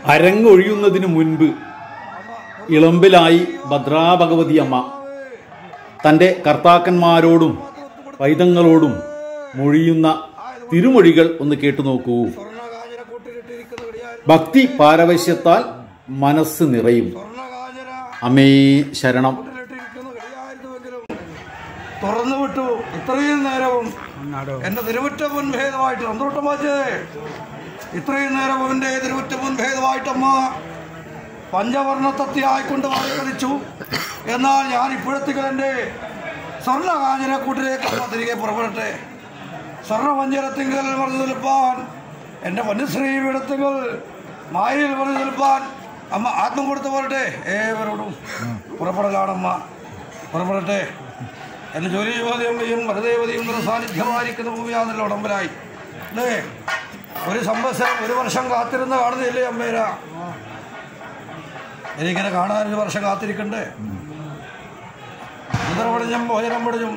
അരങ്ങൊഴിയുന്നതിനു മുൻപ് ഇളമ്പിലായി ഭദ്രാഭഗവതി അമ്മ തൻ്റെ കർത്താക്കന്മാരോടും പൈതങ്ങളോടും മൊഴിയുന്ന തിരുമൊഴികൾ ഒന്ന് കേട്ടു നോക്കൂ സ്വർണ്ണകാഞ്ഞിര കൂട്ടിലിട്ടിരിക്കുന്ന വെടിയായിരുന്നു ഭക്തി പാരവശ്യത്താൽ മനസ്സ് നിറയും സ്വർണ്ണകാഞ്ഞിര അമ്മേ ശരണം കൂട്ടിലിട്ടിരിക്കുന്ന വെടിയായിരുന്നുവെങ്കിലും തുറന്നു വിട്ടു ഇത്രയും നേരവും എന്റെ തിരുവുറ്റ മുൻഭേദമായിട്ട് സന്തോഷം വായിച്ചേ ഇത്രയും നേരം അവന്റെ തിരുവുറ്റ മുൻഭേദമായിട്ടമ്മ പഞ്ചവർണ്ണത്തത്തി ആയിക്കൊണ്ട് വായിക്കളിച്ചു എന്നാൽ ഞാൻ ഇപ്പോഴത്തേക്കും എൻ്റെ സ്വർണ്ണകാഞ്ഞിര കൂട്ടിലേക്ക് അമ്മ തിരികെ പുറപ്പെടട്ടെ സ്വർണ്ണവഞ്ചരത്തിങ്കൽ പറഞ്ഞു നിൽപ്പാൻ എൻ്റെ പൊന്നുശ്രീ പീഠത്തിങ്കൽ മായയിൽ പറഞ്ഞു നിൽപ്പാൻ അമ്മ ആത്മം കൊടുത്തു പോരട്ടെ ഏവരോടും പുറപ്പെടലാണമ്മ പുറപ്പെടട്ടെ എൻ്റെ ജോലി ജ്യോതിയമ്മയും വരദേവതയും സാന്നിധ്യമായിരിക്കുന്ന ഭൂമിയാണല്ലോ ഉടമ്പലായി അല്ലേ ഒരു സംവത്സരം ഒരു വർഷം കാത്തിരുന്ന് കാണുന്നില്ലേ അമ്മേര എനിക്കിങ്ങനെ കാണാൻ ഒരു വർഷം കാത്തിരിക്കണ്ടേ ഉദരം പടിഞ്ഞും ഭോജനം പടിഞ്ഞും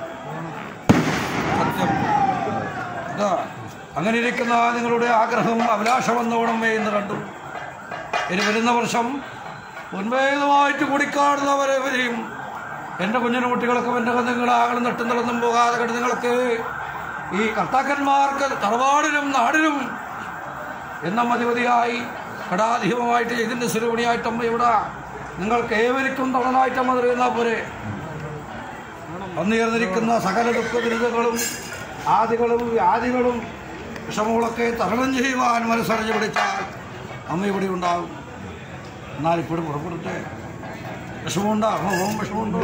സത്യം ഇതാ അങ്ങനെ ഇരിക്കുന്ന നിങ്ങളുടെ ആഗ്രഹം അഭിലാഷം എന്നോണം വേന്ന് കണ്ടു ഇനി വരുന്ന വർഷം ഉന്മേതമായിട്ട് കൂടിക്കാണുന്നവരെ വരെയും എൻ്റെ കുഞ്ഞിന് കുട്ടികൾക്കും എൻ്റെ കുഞ്ഞുങ്ങളാകണം നെട്ടും നടന്നും പോകാതെ കണ്ട് നിങ്ങൾക്ക് ഈ കർത്താക്കന്മാർക്ക് തറവാടിനും നാടിനും എന്ന മതിമതിയായി കടാധിപമായിട്ട് ഇതിൻ്റെ സുരമണിയായിട്ടമ്മ ഇവിടെ നിങ്ങൾക്ക് ഏവരിക്കും തണനായിട്ടമ്മ അറിയുന്ന പോരെ വന്നുയർന്നിരിക്കുന്ന സകല ദുഃഖ ദുരിതങ്ങളും ആദികളും വ്യാധികളും വിഷമങ്ങളൊക്കെ തരണം ചെയ്യുവാൻ മനസ്സറിഞ്ഞ് പിടിച്ചാൽ അമ്മ ഇവിടെ ഉണ്ടാകും എന്നാൽ ഇപ്പോഴും പുറപ്പെടട്ടെ വിഷമമുണ്ടോ അമ്മ പോകും വിഷമമുണ്ടോ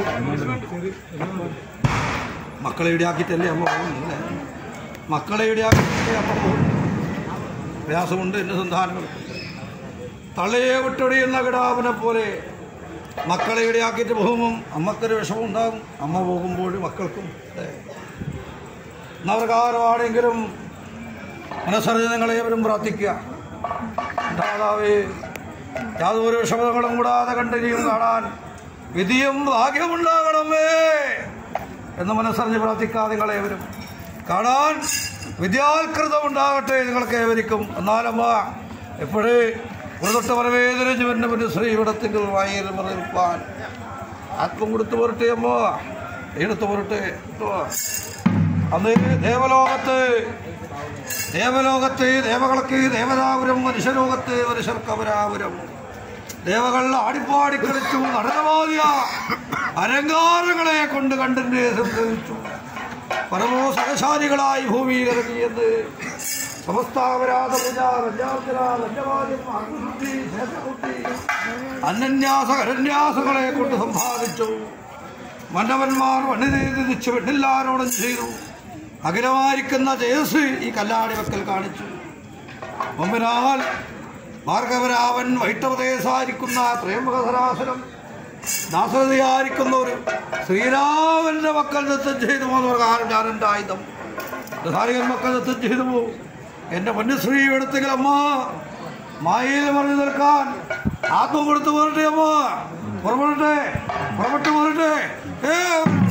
മക്കളെ ഇടയാക്കിയിട്ടല്ലേ അമ്മ പോകുന്നില്ലേ മക്കളെ ഇടയാക്കിയിട്ടല്ലേ അമ്മ പോകും പ്രയാസമുണ്ട് എൻ്റെ സന്താനങ്ങൾ തള്ളയെ വിട്ടൊടിയുന്ന കിടാവിനെ പോലെ മക്കളെ ഇടയാക്കിയിട്ട് പോകുമ്പം അമ്മക്കൊരു വിഷമം ഉണ്ടാകും അമ്മ പോകുമ്പോൾ മക്കൾക്കും അല്ലേ? എന്നവർക്കാരുമാണെങ്കിലും മനസ്സറിഞ്ഞ് നിങ്ങളേവരും പ്രാർത്ഥിക്കുക ഉണ്ടാകാവേ യാതൊരു വിഷമതകളും കൂടാതെ കണ്ടിരിയും കാണാൻ വിധിയും ഭാഗ്യമുണ്ടാകണമേ എന്ന് മനസ്സറിഞ്ഞ് പ്രാർത്ഥിക്കുക നിങ്ങളേവരും കാണാൻ വിദ്യാത്കൃതം ഉണ്ടാകട്ടെ നിങ്ങൾക്ക് ഏവരിക്കും എന്നാലമ്മ എപ്പോഴേ ഒരു തൊട്ട് വരവേദന ജീവന്റെ മുന്നിൽ ശ്രീ ഇവിടത്തിൽ വായിൽ മറിപ്പാൻ ആത്മം കൊടുത്തു പോരട്ടെ അമ്മ എടുത്തു പോരട്ടെ കേട്ടോ. അന്ന് ദേവലോകത്ത് ദേവലോകത്ത് ദേവകൾക്ക് ദേവതാപുരം മനുഷ്യലോകത്ത് മനുഷ്യർക്കപരാപുരം ദേവകൾ ആടിപ്പാടി കളിച്ചു നടനവാദിയ അലങ്കാരങ്ങളെ കൊണ്ട് കണ്ടിന്റെ സംഭവിച്ചു പരമോ സഹശാലികളായി ഭൂമിയിൽ ഇറങ്ങിയത് സമസ്താപരാധ പൂജ രഞ്ജാർച്ചന രഞ്ജവാദ്യം അഗ്നിശുദ്ധി ശേഷബുദ്ധി അനന്യാസ കരന്യാസങ്ങളെ കൊണ്ട് സമ്പാദിച്ചു മന്നവന്മാർ വണ്ണിതിരിച്ച് വെണ്ണില്ലാരോടും ചെയ്തു അഖിലമായിരിക്കുന്ന തേജസ് ഈ കല്ലാടി വെക്കൽ കാണിച്ചു മുമ്പിനാൽ ഭാർഗവരാവൻ വൈട്ടവദേശായിരിക്കുന്ന ത്രയംബകസരാസനം ദാസരതയായിരിക്കുന്ന ഒരു ശ്രീരാമന്റെ മക്കൾ നൃത്തം ചെയ്തു പോകുന്ന കാലം ഞാൻ എൻ്റെ ആയുധം ധാരികൻ മക്കൾ നൃത്തം ചെയ്തു പോകും എൻ്റെ പൊന്നുശ്രീ എടുത്തെങ്കിൽ അമ്മ മായയിൽ പറഞ്ഞു നിൽക്കാൻ ആത്മം കൊടുത്തു പോരട്ടെ അമ്മ പുറപ്പെടട്ടെ പുറപ്പെട്ടു പോരട്ടെ ഏ